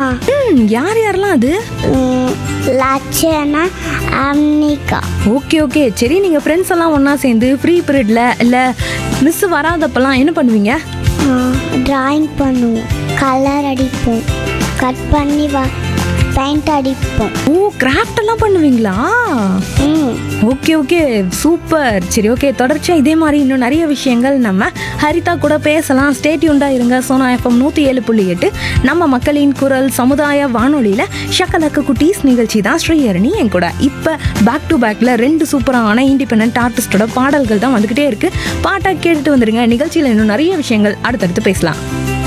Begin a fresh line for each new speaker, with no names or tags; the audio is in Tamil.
ம் யார் யாரெல்லாம் அது
ம், லட்சணா அம்னிகா
ஓகே ஓகே சரி நீங்கள் ஃப்ரெண்ட்ஸ் எல்லாம் ஒன்றா சேர்ந்து ஃப்ரீ பீரியடில் இல்லை மிஸ் வராதப்பெல்லாம் என்ன பண்ணுவீங்க
டிராயிங் பண்ணுவோம் கலர் அடிப்போம் கட் பண்ணி வ பெயிண்ட் அடிப்போம்
ஓ கிராஃப்ட் எல்லாம் பண்ணுவீங்களா
ம்
ஓகே ஓகே சூப்பர் சரி ஓகே தொடர்ச்சியாக இதே மாதிரி இன்னும் நிறைய விஷயங்கள் நம்ம ஹரிதா கூட பேசலாம் ஸ்டேட்யூண்டாக இருங்க சோனா எஃப்எம் நூற்றி ஏழு புள்ளி எட்டு நம்ம மக்களின் குரல் சமுதாய வானொலியில் ஷக்கலக்க குட்டீஸ் நிகழ்ச்சி தான் ஸ்ரீஹரணி என் கூட இப்போ பேக் டு பேக்கில் ரெண்டு சூப்பரான இண்டிபெண்ட் ஆர்டிஸ்டோட பாடல்கள் தான் வந்துக்கிட்டே இருக்குது பாட்டாக கேட்டுட்டு வந்துருங்க நிகழ்ச்சியில் இன்னும் நிறைய விஷயங்கள் அடுத்தடுத்து பேசலாம்